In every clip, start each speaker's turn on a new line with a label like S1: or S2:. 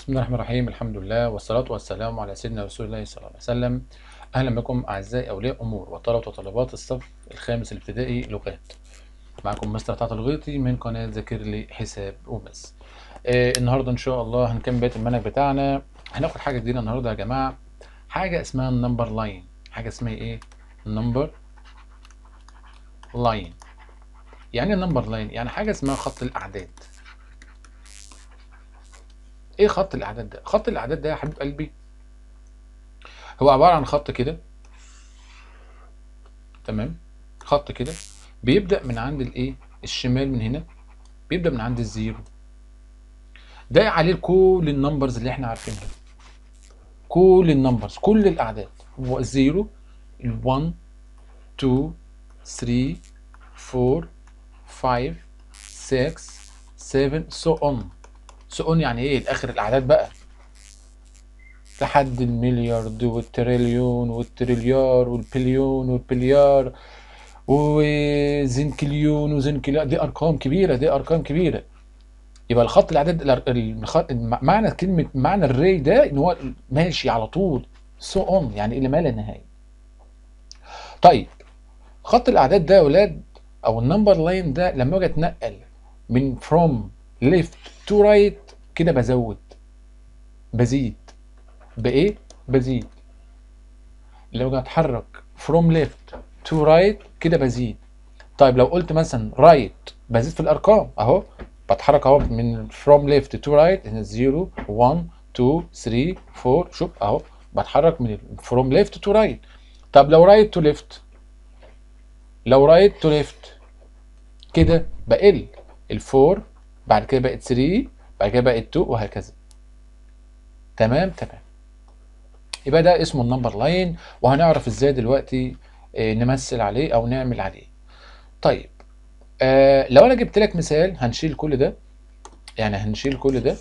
S1: بسم الله الرحمن الرحيم الحمد لله والصلاة والسلام على سيدنا رسول الله صلى الله عليه وسلم أهلا بكم أعزائي أولياء أمور وطلبة وطالبات الصف الخامس الابتدائي لغات معكم مستر طاعة الغيطي من قناة ذاكر لي حساب وبس آه النهاردة إن شاء الله هنكمل بقية المنهج بتاعنا هناخد حاجة جديدة النهاردة يا جماعة حاجة اسمها النمبر لاين حاجة اسمها إيه؟ النمبر لاين يعني النمبر لاين يعني حاجة اسمها خط الأعداد ايه خط الاعداد ده خط الاعداد ده يا حبيب قلبي هو عباره عن خط كده تمام خط كده بيبدا من عند الايه الشمال من هنا بيبدا من عند الزيرو ده عليه كل النمبرز اللي احنا عارفينها كل النمبرز كل الاعداد هو الزيرو ال1 2 3 4 5 6 7 so on سؤون يعني ايه لاخر الاعداد بقى لحد المليارد والتريليون والتريليار والبليون والبليار وزنكليون وزنكليار دي ارقام كبيره دي ارقام كبيره يبقى الخط الاعداد الخط معنى كلمه معنى الري ده ان هو ماشي على طول سو اون يعني الى ما لا نهايه طيب خط الاعداد ده يا ولاد او النمبر لاين ده لما اجي اتنقل من فروم ليفت تو رايت كده بزود بزيد بايه بزيد لو اجي اتحرك فروم ليفت تو رايت كده بزيد طيب لو قلت مثلا رايت right بزيد في الارقام اهو بتحرك اهو من فروم ليفت تو رايت هنا 0 1 2 3 4 شوف اهو بتحرك من فروم ليفت تو رايت طب لو رايت تو ليفت لو رايت تو ليفت كده بقل الفور بعد كده بقت 3 بعد كده بقت 2 وهكذا تمام تمام يبقى ده اسمه النمبر لاين وهنعرف ازاي دلوقتي آه نمثل عليه او نعمل عليه طيب آه لو انا جبت لك مثال هنشيل كل ده يعني هنشيل كل ده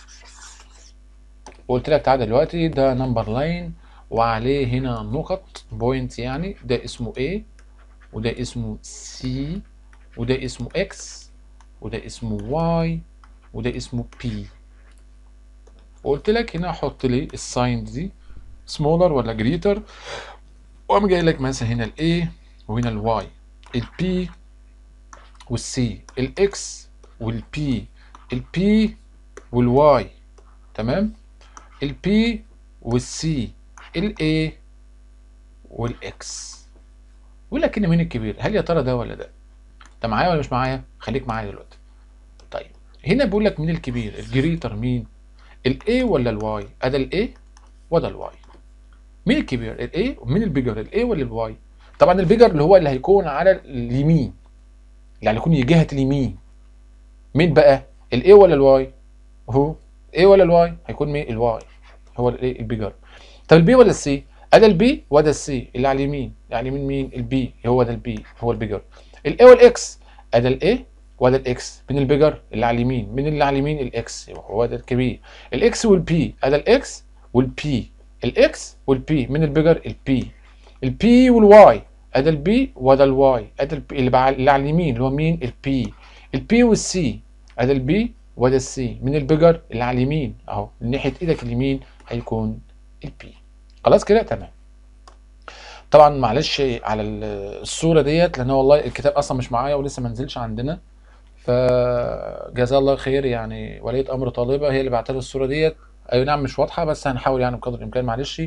S1: وقلت لك تعالى دلوقتي ده نمبر لاين وعليه هنا نقط بوينت يعني ده اسمه A وده اسمه C وده اسمه X وده اسمه Y وده اسمه P وقلت لك هنا احط لي الساين دي سمولر ولا جريتر وقام جاي لك مثلا هنا الاي وهنا الواي البي والسي الاكس والبي البي والواي تمام البي والسي الاي والاكس يقول لك هنا مين الكبير هل يا ترى ده ولا ده انت معايا ولا مش معايا خليك معايا دلوقتي طيب هنا بيقول لك مين الكبير الجريتر مين الاي ولا الواي ادا الاي وده الواي مين الكبير الاي ومين البيجر الاي ولا الواي طبعا البيجر اللي هو اللي هيكون على اليمين يعني يكون جهه اليمين مين بقى الاي ولا الواي هو الاي ولا الواي هيكون مين الواي هو الايه البيجر طب البي ولا السي ادا البي وده السي اللي على اليمين يعني مين مين البي هو ده البي هو البيجر الاي والاكس ادا الاي وده الاكس من البيجر اللي على اليمين من اللي على اليمين الاكس هو ده الكبير الاكس والبي ادا الاكس والبي الاكس والبي من البيجر البي البي والواي ادا البي وده الواي ادا اللي, اللي على اليمين اللي هو مين البي البي والسي ادا البي وده السي من البيجر اللي على اليمين اهو من ناحيه ايدك اليمين هيكون البي خلاص كده تمام طبعا معلش على الصوره ديت لان والله الكتاب اصلا مش معايا ولسه ما نزلش عندنا فجزاه الله خير يعني ولية امر طالبه هي اللي بعت لي الصوره ديت اي نعم مش واضحه بس هنحاول يعني بقدر الامكان معلش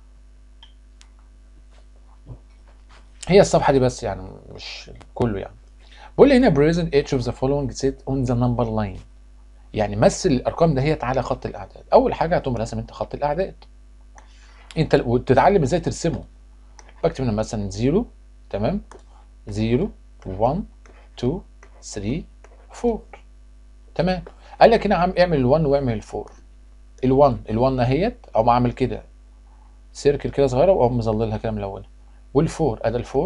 S1: هي الصفحه دي بس يعني مش كله يعني بقول لي هنا present each of the following set on the number line يعني مثل الارقام دهيت على خط الاعداد اول حاجه هتقوم راسم انت خط الاعداد انت وتتعلم ازاي ترسمه بكتب هنا مثلا 0 تمام 0 1 2 3 4 تمام قال لك هنا عم اعمل ال1 واعمل ال4 ال1 ال1 اهيت او اعمل كده سيركل كده صغيره واقوم مظللها كده ملونه وال4 ادي ال4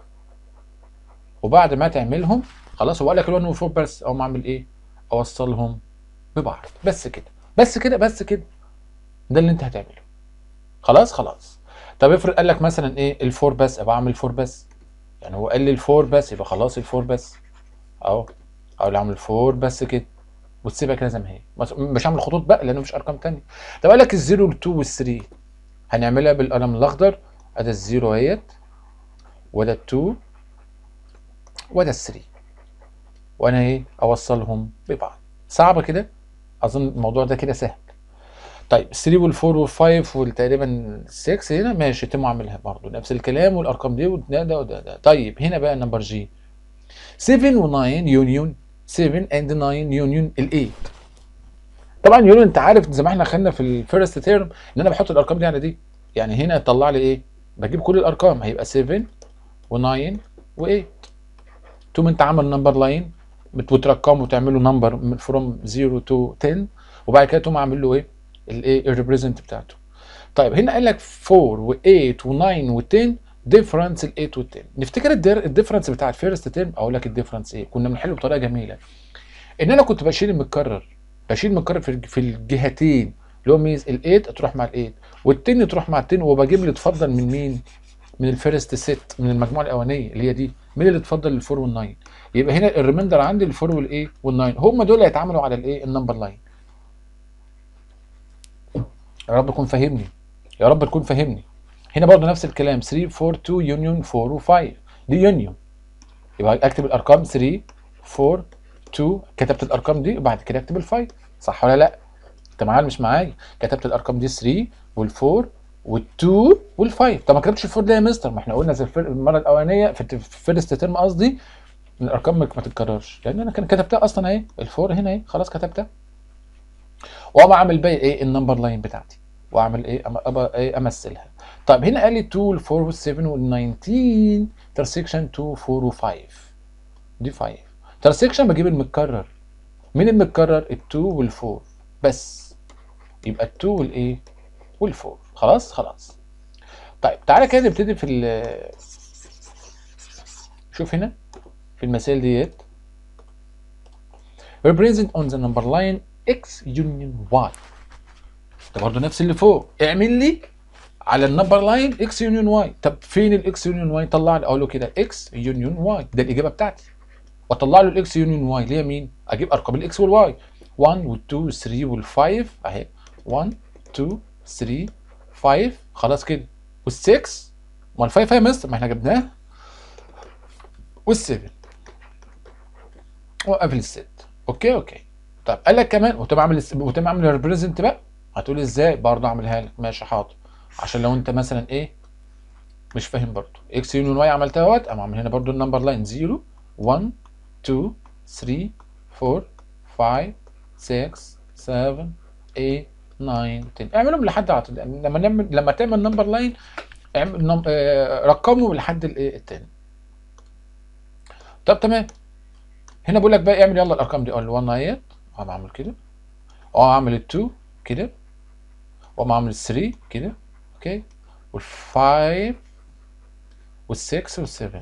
S1: وبعد ما تعملهم خلاص هو قال لك ال1 وال4 بس اقوم اعمل ايه اوصلهم ببعض بس كده بس كده بس كده ده اللي انت هتعمله خلاص خلاص طب افرض قال لك مثلا ايه ال4 بس ابقى اعمل 4 بس يعني هو قال لي ال4 بس يبقى خلاص ال4 بس اهو او اللي عامل 4 بس كده وتسيبها كده زي ما هي بس مش هعمل خطوط بقى لانه مش ارقام تانية طب قال لك الزيرو والتو والثري هنعملها بالقلم الاخضر ادي الزيرو اهيت وده التو وده الثري وانا ايه اوصلهم ببعض صعبه كده اظن الموضوع ده كده سهل طيب 3 وال4 وال5 والتقريبا 6 هنا ماشي يتم اعملها برضه نفس الكلام والارقام دي وده ده وده ده طيب هنا بقى نمبر جي 7 و9 يونيون 7 اند 9 يونيون ال8 طبعا يونيون انت عارف زي ما احنا خدنا في الفيرست تيرم ان انا بحط الارقام دي على دي يعني هنا يطلع لي ايه بجيب كل الارقام هيبقى 7 و9 و8 تقوم انت عامل نمبر لاين بترقمه وتعمله نمبر فروم 0 تو 10 وبعد كده تقوم عامل له ايه الايه الريبريزنت بتاعته طيب هنا قال لك 4 و8 و9 و10 ديفرنس ال 8 وال 10 نفتكر الديفرنس بتاع الفيرست تيرم اقول لك الديفرنس ايه كنا بنحله بطريقه جميله ان انا كنت بشيل المتكرر بشيل المتكرر في في الجهتين اللي هو ميز ال 8 تروح مع ال 8 وال 10 تروح مع ال 10 وبجيب اللي تفضل من مين؟ من الفيرست سيت من المجموعه الاولانيه اللي هي دي مين اللي تفضل ال 4 وال 9 يبقى هنا الريميندر عندي ال 4 والايه وال 9 هم دول اللي هيتعاملوا على الايه النمبر لاين يا رب تكون فاهمني يا رب تكون فاهمني هنا برضه نفس الكلام 3 4 2 يونيون 4 و5 دي يونيون يبقى اكتب الارقام 3 4 2 كتبت الارقام دي وبعد كده اكتب ال5 صح ولا لا انت معايا مش معايا كتبت الارقام دي 3 وال4 وال2 وال5 طب ما كتبتش ال4 ليه يا مستر ما احنا قلنا زي المره الاولانيه في الفيرست ترم قصدي الارقام ما تتكررش لان انا كان كتبتها اصلا اهي ال4 هنا اهي خلاص كتبتها واقوم اعمل باقي ايه النمبر لاين بتاعتي واعمل ايه ابقى ايه امثلها طيب هنا قال لي 2 وال 4 وال 7 وال 19 ترسكشن 2 4 و5 دي 5 ترسكشن بجيب المتكرر مين المتكرر ال 2 وال 4 بس يبقى ال 2 والايه وال 4 خلاص خلاص طيب تعالى كده نبتدي في ال شوف هنا في المسائل ديت represent on the number line x union y ده برضه نفس اللي فوق اعمل لي على النمبر لاين اكس يونيون واي طب فين الاكس يونيون واي طلع لي اقول له كده اكس يونيون واي ده الاجابه بتاعتي واطلع له الاكس يونيون واي اللي هي مين اجيب ارقام الاكس والواي 1 وال2 3 وال5 اهي 1 2 3 5 خلاص كده وال6 ما ال5 يا مستر ما احنا جبناه وال7 وقفل الست اوكي اوكي طب قال لك كمان وتم اعمل وتم اعمل ريبريزنت بقى هتقول ازاي برضه اعملها لك ماشي حاضر عشان لو انت مثلا ايه مش فاهم برضه اكس يونيون واي عملتها اهوت اقوم عامل هنا برضه النمبر لاين 0 1 2 3 4 5 6 7 8 9 10 اعملهم لحد عطل. لما نعمل لما تعمل نمبر لاين اعمل نم... آه... رقمهم لحد الايه التاني طب تمام هنا بقول لك بقى اعمل يلا الارقام دي اقول 1 اهيت اقوم اعمل كده اقوم اعمل ال 2 كده واقوم اعمل ال 3 كده اوكي وال5 وال6 وال7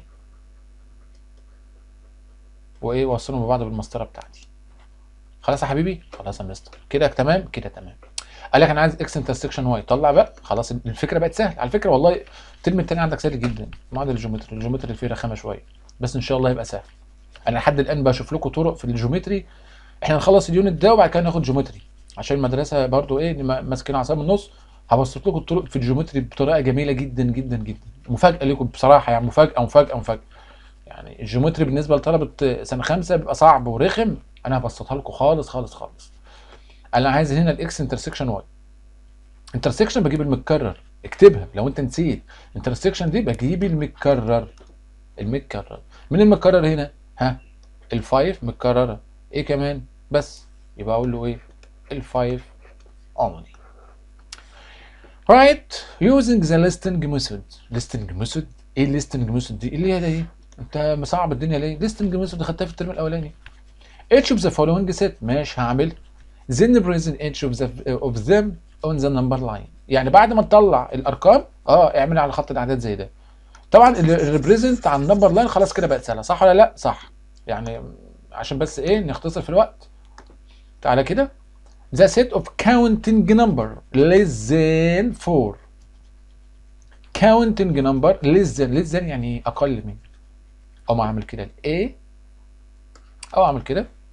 S1: وايه واوصلهم ببعض بالمسطره بتاعتي خلاص يا حبيبي خلاص يا مستر كده تمام كده تمام قال لك انا عايز اكس انترسكشن واي طلع بقى خلاص الفكره بقت سهله على فكره والله الترم التاني عندك سهل جدا معادل الجيومتري الجيومتري فيه رخامه شويه بس ان شاء الله هيبقى سهل انا لحد الان بشوف لكم طرق في الجيومتري احنا نخلص اليونت ده وبعد كده ناخد جيومتري عشان المدرسه برضو ايه ماسكين عصا من النص هبسط لكم الطرق في الجيومتري بطريقه جميله جدا جدا جدا مفاجاه لكم بصراحه يعني مفاجاه مفاجاه مفاجاه يعني الجيومتري بالنسبه لطلبه سنه خمسه بيبقى صعب ورخم انا هبسطها لكم خالص خالص خالص انا عايز هنا الاكس انترسكشن واي انترسكشن بجيب المتكرر اكتبها لو انت نسيت انترسكشن دي بجيب المتكرر المتكرر من المتكرر هنا ها الفايف متكرره ايه كمان بس يبقى اقول له ايه الفايف only right using the listing method listing method ايه listing method دي اللي هي ايه انت مصعب الدنيا ليه listing method خدتها في الترم الاولاني each of the following set ماشي هعمل then present each of, the, of them on the number line يعني بعد ما تطلع الارقام اه اعمل على خط الاعداد زي ده طبعا الريبريزنت على النمبر لاين خلاص كده بقت سهله صح ولا لا صح يعني عشان بس ايه نختصر في الوقت تعالى كده the set of counting number less than 4 counting number less than less than يعني اقل من او ما اعمل كده A او اعمل كده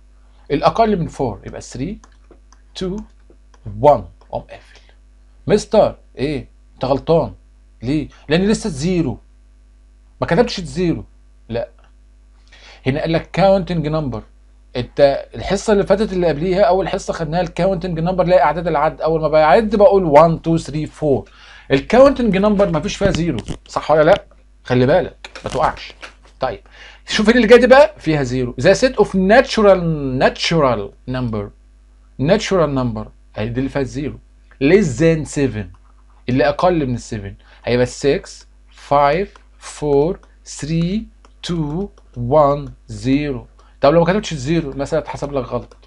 S1: الاقل من 4 يبقى 3 2 1 قوم قافل مستر ايه انت غلطان ليه لان لسه زيرو ما كتبتش الزيرو لا هنا قال لك كاونتنج نمبر انت الحصه اللي فاتت اللي قبليها اول حصه خدناها الكاونتنج نمبر اللي هي اعداد العد اول ما بعد بقول 1 2 3 4 الكاونتنج نمبر ما فيش فيها زيرو صح ولا لا خلي بالك ما توقعش طيب شوف اللي جاي دي بقى فيها زيرو ذا سيت اوف ناتشورال ناتشورال نمبر ناتشورال نمبر هي دي اللي فيها زيرو less than 7 اللي اقل من ال 7 هيبقى 6 5 4 3 2 1 0 طب لو ما كتبتش الزيرو مثلا اتحسب لك غلط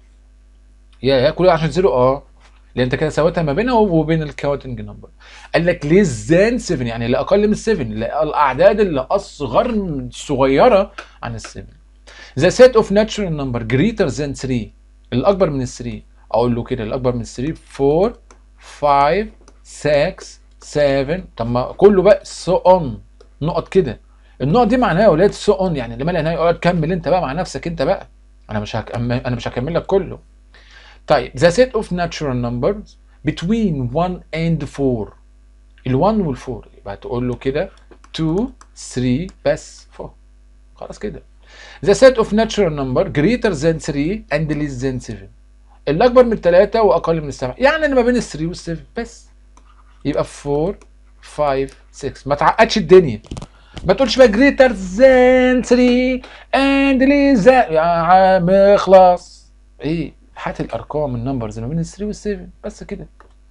S1: يا يا كل ده عشان زيرو اه لان انت كده سويتها ما بينها وبين الكاونتنج نمبر قال لك less than 7 يعني اللي اقل من 7 اللي الاعداد اللي اصغر صغيره عن ال 7 the set of natural number greater than 3 الاكبر من ال 3 اقول له كده الاكبر من 3 4 5 6 7 طب ما كله بقى سو اون نقط كده النقط دي معناها يا ولاد سو اون يعني اللي مالها نهايه اقعد كمل انت بقى مع نفسك انت بقى انا مش هك... انا مش هكمل لك كله طيب the set of natural numbers between 1 and 4 ال 1 وال 4 يبقى تقول له كده 2 3 بس 4 خلاص كده the set of natural number greater than 3 and less than 7 اللي اكبر من 3 واقل من 7 يعني اللي ما بين ال 3 وال 7 بس يبقى 4 5 6 ما تعقدش الدنيا ما تقولش بقى greater than 3 and less than يا عم اخلص ايه هات الارقام النمبرز ما بين ال 3 وال 7 بس كده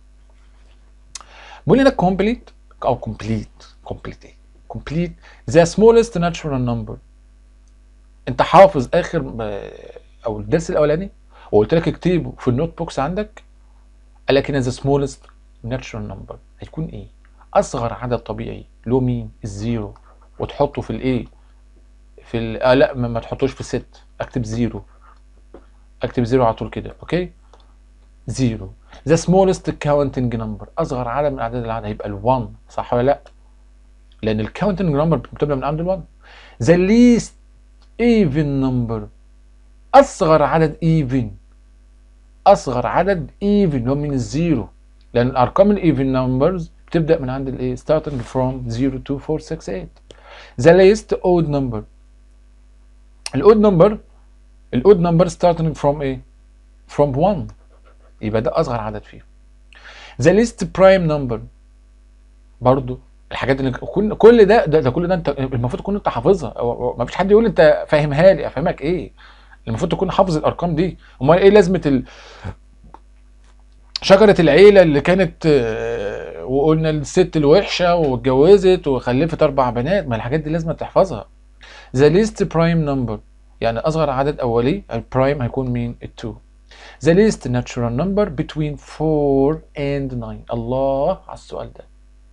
S1: بيقول لنا complete او complete complete ايه complete the smallest natural number انت حافظ اخر او الدرس الاولاني وقلت لك اكتبه في النوت بوكس عندك قال لك هنا the smallest natural number هيكون ايه اصغر عدد طبيعي له مين الزيرو وتحطه في الايه في ال... آه لا ما, ما تحطوش في ست اكتب زيرو اكتب زيرو على طول كده اوكي زيرو the smallest counting number اصغر عدد من اعداد العدد هيبقى ال1 صح ولا لا لان الكاونتنج نمبر بتبدا من عند ال1 the least even number اصغر عدد even اصغر عدد even هو من الزيرو لان الارقام الايفن نمبرز بتبدا من عند الايه starting from 0 to 4 6 8 the least odd number الاود نمبر الاود نمبر starting from ايه from 1 يبقى ده اصغر عدد فيهم the least prime number برضو الحاجات اللي كل كل ده ده, ده كل ده انت المفروض تكون انت حافظها ما فيش حد يقول انت فاهمها لي افهمك ايه المفروض تكون حافظ الارقام دي امال ايه لازمه ال... شجره العيله اللي كانت وقلنا الست الوحشه واتجوزت وخلفت اربع بنات ما الحاجات دي لازم تحفظها the least prime number يعني اصغر عدد اولي البرايم هيكون مين ال2 the least natural number between 4 and 9 الله على السؤال ده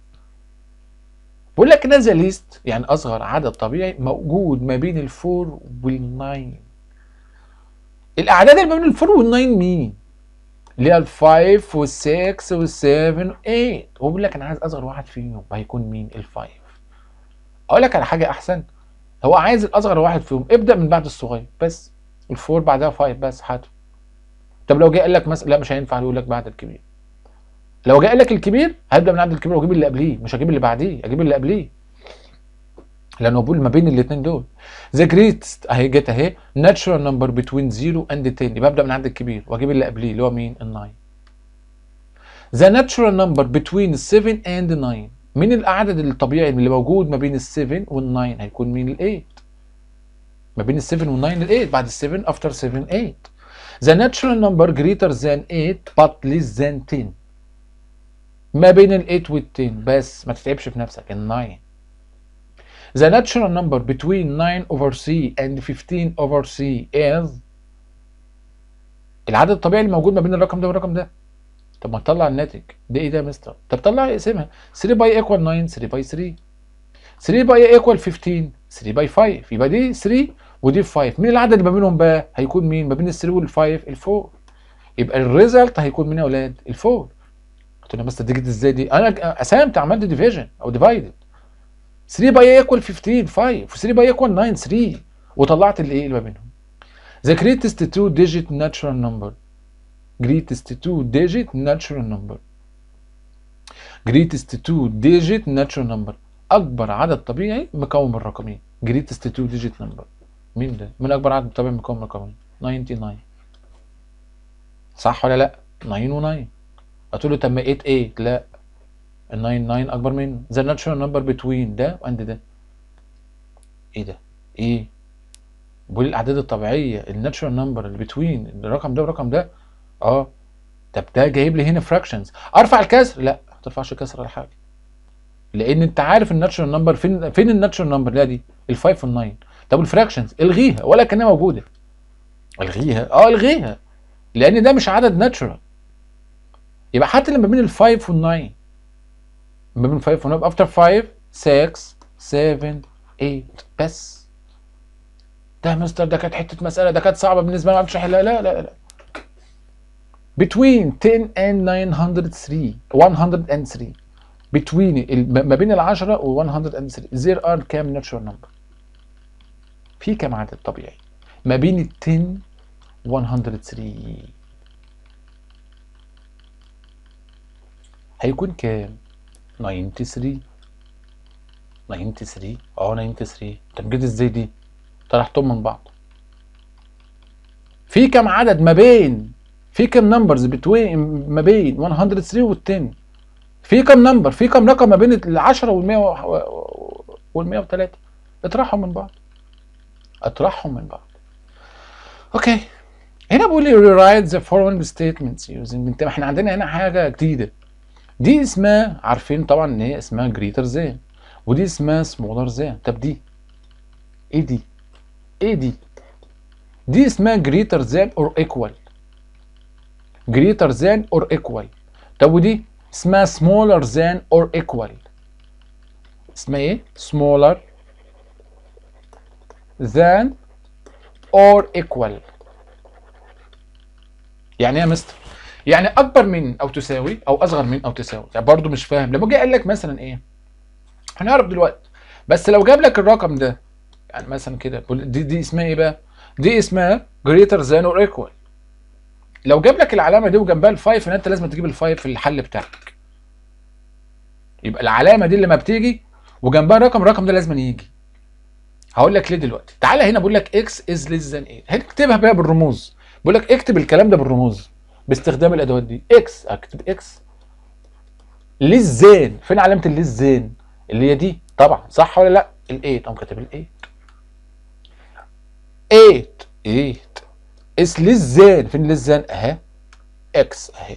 S1: بقول لك هنا the least يعني اصغر عدد طبيعي موجود ما بين الفور والناين الاعداد اللي ما بين الفور والناين مين اللي هي الفايف والسكس والسيفن وايت هو بيقول لك انا عايز اصغر واحد فيهم هيكون مين الفايف اقول لك على حاجه احسن هو عايز الاصغر واحد فيهم ابدا من بعد الصغير بس الفور بعدها فايف بس هاته طب لو جه قال لك مثلا لا مش هينفع يقول لك بعد الكبير لو جه قال لك الكبير هيبدا من عند الكبير واجيب اللي قبليه مش هجيب اللي بعديه اجيب اللي قبليه لانه بقول ما بين الاثنين دول ذا جريتست اهي جت اهي ناتشورال نمبر بتوين 0 اند 10 يبقى ابدا من عند الكبير واجيب اللي قبليه اللي هو مين ال 9 ذا ناتشورال نمبر بتوين 7 اند 9 مين الاعداد الطبيعي اللي موجود ما بين ال 7 وال 9 هيكون مين ال 8 ما بين ال 7 وال 9 ال 8 بعد ال 7 افتر 7 8 The natural number greater than 8 but less than 10 ما بين ال 8 وال 10 بس ما تتعبش في نفسك ال 9 The natural number between 9 over 3 and 15 over 3 is العدد الطبيعي اللي موجود ما بين الرقم ده والرقم ده طب ما تطلع الناتج ده ايه ده يا مستر طب طلع اقسمها 3 باي ايكوال 9 3 باي 3 3 باي ايكوال 15 3 باي 5 يبقى دي 3 ودي 5 مين العدد اللي ما بينهم بقى هيكون مين ما بين ال 3 وال 5 ال 4 يبقى الريزلت هيكون مين يا اولاد ال 4 قلت له مستر دي جت ازاي دي انا قسمت عملت ديفيجن او ديفايدد 3 باي ايكوال 15 5 و3 باي ايكوال 9 3 وطلعت الايه اللي ما بينهم the greatest two digit natural number greatest two digit natural number greatest two digit natural number اكبر عدد طبيعي مكون من رقمين greatest two digit number مين ده مين اكبر عدد طبيعي مكون من رقمين 99 صح ولا لا 9 و9 هتقول له طب ما 8 8 لا ال 9 9 اكبر منه the natural number between ده and ده ايه ده ايه بقول الاعداد الطبيعيه الناتشورال نمبر اللي بتوين الرقم ده والرقم ده اه طب ده جايب لي هنا فراكشنز ارفع الكسر لا ما ترفعش كسر ولا حاجه لان انت عارف الناتشورال نمبر فين فين الناتشورال نمبر لا دي ال5 وال9 طب الفراكشنز الغيها ولا كانها موجوده الغيها اه الغيها لان ده مش عدد ناتشورال يبقى حتى لما بين ال5 وال9 ما بين 5 وال9 افتر 5 6 7 8 بس ده يا مستر ده كانت حته مساله ده كانت صعبه بالنسبه لي ما عرفتش احلها لا لا لا between 10 and 903 103 between ال- ما بين العشرة و 103 there are كام natural number في كام عدد طبيعي ما بين ال 10 و 103 هيكون كام 93 93 اه 93 طب جيت ازاي دي طرحتهم من بعض في كم عدد ما بين في كم نمبرز بتوين ما بين 103 وال 10 في كم نمبر في كم رقم ما بين ال 10 وال 100 وال 103 اطرحهم من بعض اطرحهم من بعض اوكي هنا بقول لي rewrite the following statements using انت احنا عندنا هنا حاجه جديده دي اسمها عارفين طبعا ان هي اسمها greater than ودي اسمها smaller than طب دي ايه دي ايه دي دي اسمها greater than or equal greater than or equal طب ودي اسمها smaller than or equal اسمها ايه smaller than or equal يعني ايه يا مستر يعني اكبر من او تساوي او اصغر من او تساوي يعني برضو مش فاهم لما جه قال لك مثلا ايه هنعرف دلوقتي بس لو جاب لك الرقم ده يعني مثلا كده دي دي اسمها ايه بقى دي اسمها greater than or equal لو جاب لك العلامه دي وجنبها الفايف ان انت لازم تجيب الفايف في الحل بتاعك يبقى العلامه دي لما بتيجي وجنبها رقم الرقم ده لازم يجي هقول لك ليه دلوقتي تعالى هنا بقول لك اكس از ليس ذان ايه هنكتبها بقى بالرموز بقول لك اكتب الكلام ده بالرموز باستخدام الادوات دي اكس اكتب اكس ليس ذان فين علامه الليس ذان اللي هي دي طبعا صح ولا لا ال8 قام كاتب ال8 8 8 اس ليس ذان فين ليس ذان اهي اكس اهي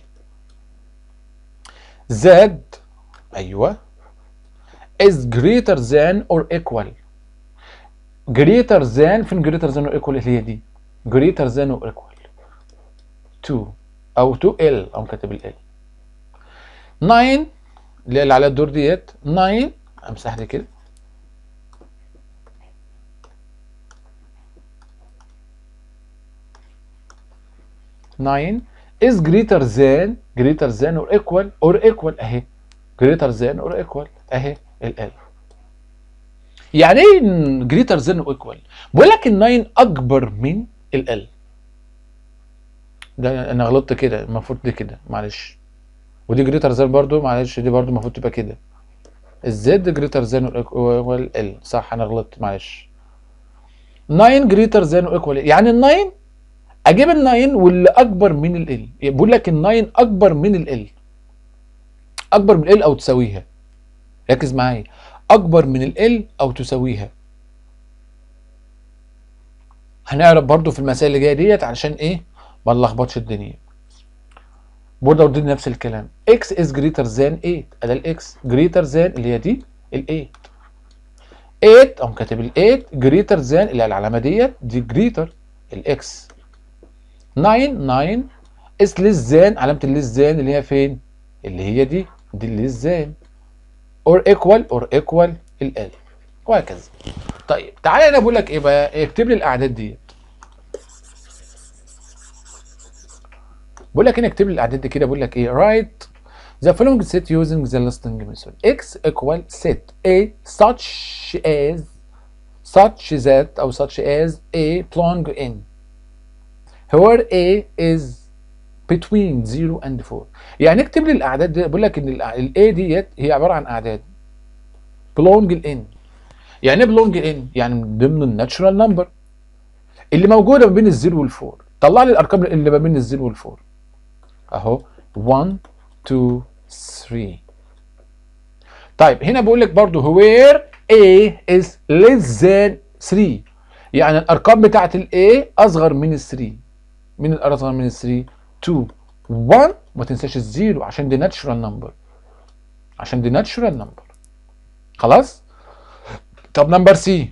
S1: زد ايوه is greater than or equal greater than فين greater than or equal اللي هي دي greater than or equal to او to ال او كاتب ال 9 اللي اللي على الدور ديت 9 امسح دي كده nine is greater than greater than or equal or equal اهي greater than or equal اهي ال L يعني ايه greater than or equal بقول لك ال 9 اكبر من ال L ده انا غلطت كده المفروض دي كده معلش ودي جريتر ذان برضو معلش دي برضو المفروض تبقى كده الزد جريتر ذان وال صح انا غلطت معلش 9 جريتر ذان ايكوال يعني ال 9 اجيب ال 9 واللي اكبر من ال ال بيقول لك ال 9 اكبر من ال ال اكبر من ال او تساويها ركز معايا اكبر من ال ال او تساويها هنعرف برضو في المسائل اللي جايه ديت علشان ايه ما نلخبطش الدنيا برضه قلت نفس الكلام x is greater than 8 ادي الاكس greater than اللي هي دي ال 8 8 اقوم كاتب ال 8 greater than اللي هي العلامه ديت دي greater الاكس 9 9 is less than علامه الليس than اللي هي فين؟ اللي هي دي دي الليس than or equal or equal ال L وهكذا طيب تعالى انا بقول لك ايه بقى اكتب لي الاعداد ديت بقول لك هنا اكتب لي الاعداد دي كده بقول لك ايه write the following set using the listing method x equal set a such as such that او such as a belong in where A is between 0 and 4 يعني اكتب لي الاعداد دي بقول لك ان ال A ديت هي عباره عن اعداد belong ال n يعني ايه belong ال n يعني من ضمن الناتشورال نمبر اللي موجوده ما بين الزيرو والفور طلع لي الارقام اللي ما بين الزيرو والفور اهو 1 2 3 طيب هنا بقول لك برضو where A is less than 3 يعني الارقام بتاعت ال A اصغر من ال 3 مين الاصغر من ال 3 2 1 ما تنساش الزيرو عشان دي ناتشورال نمبر عشان دي ناتشورال نمبر خلاص طب نمبر سي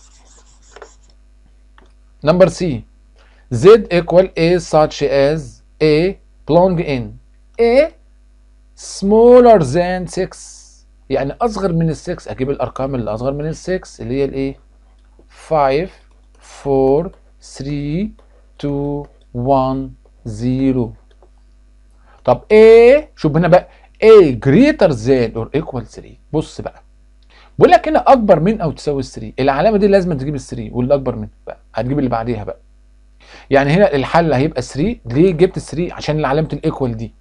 S1: نمبر سي z equal a such as a belong in a smaller than 6 يعني اصغر من ال 6 اجيب الارقام اللي اصغر من ال 6 اللي هي الايه 5 4 3 2 1 0 طب A شوف هنا بقى A greater than or equal 3 بص بقى بقول لك هنا اكبر من او تساوي 3 العلامه دي لازم تجيب ال 3 واللي اكبر منه بقى هتجيب اللي بعديها بقى يعني هنا الحل هيبقى 3 ليه جبت 3 عشان علامه الايكوال دي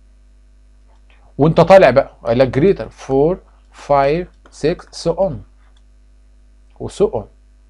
S1: وانت طالع بقى قال لك greater 4 5 6 so on وسو اون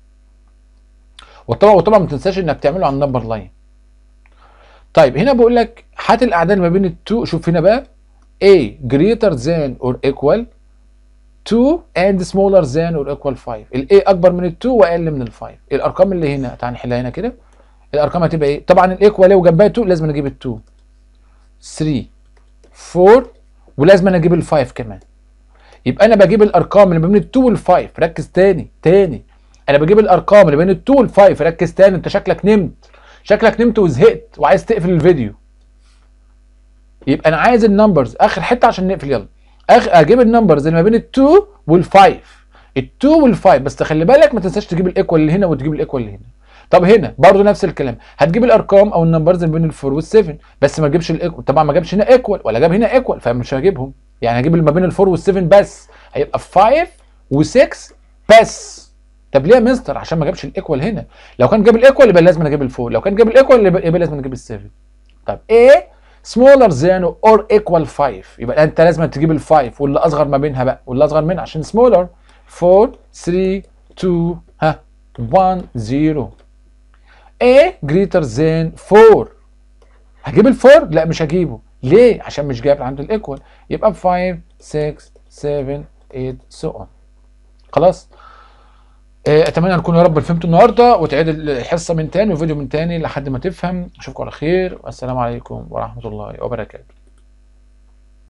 S1: وطبعا وطبعا ما تنساش انك تعمله على النمبر لاين طيب هنا بقول لك هات الاعداد ما بين التو شوف هنا بقى A greater than or equal 2 and smaller than or equal 5 ال A اكبر من ال 2 واقل من ال 5 الارقام اللي هنا تعال نحلها هنا كده الارقام هتبقى ايه طبعا الايكوال وجنبها 2 لازم اجيب ال 2 3 4 ولازم انا اجيب ال 5 كمان يبقى انا بجيب الارقام اللي بين ال 2 وال 5 ركز تاني تاني انا بجيب الارقام اللي بين ال 2 وال 5 ركز تاني انت شكلك نمت شكلك نمت وزهقت وعايز تقفل الفيديو يبقى انا عايز النمبرز اخر حته عشان نقفل يلا اخر اجيب النمبرز اللي ما بين ال2 وال5 ال2 وال5 بس تخلي بالك ما تنساش تجيب الايكوال اللي هنا وتجيب الايكوال اللي هنا طب هنا برضو نفس الكلام هتجيب الارقام او النمبرز اللي بين ال4 وال7 بس ما تجيبش الايكوال طبعا ما جابش هنا ايكوال ولا جاب هنا ايكوال فمش هجيبهم يعني هجيب اللي ما بين ال4 وال7 بس هيبقى 5 و6 بس طب ليه يا مستر عشان ما جابش الايكوال هنا لو كان جاب الايكوال يبقى لازم اجيب الفور لو كان جاب الايكوال يبقى, يبقى لازم اجيب ال7 طب ايه smaller than or equal 5 يبقى انت لازم تجيب ال5 واللي اصغر ما بينها بقى واللي اصغر منها عشان smaller 4 3 2 ها 1 0 A greater than 4 هجيب الفور لا مش هجيبه ليه عشان مش جايب عند الايكوال يبقى 5 6 7 8 so on خلاص اتمنى ان تكونوا يا رب فهمتوا النهارده وتعيد الحصه من تاني وفيديو من تاني لحد ما تفهم اشوفكم على خير والسلام عليكم ورحمه الله وبركاته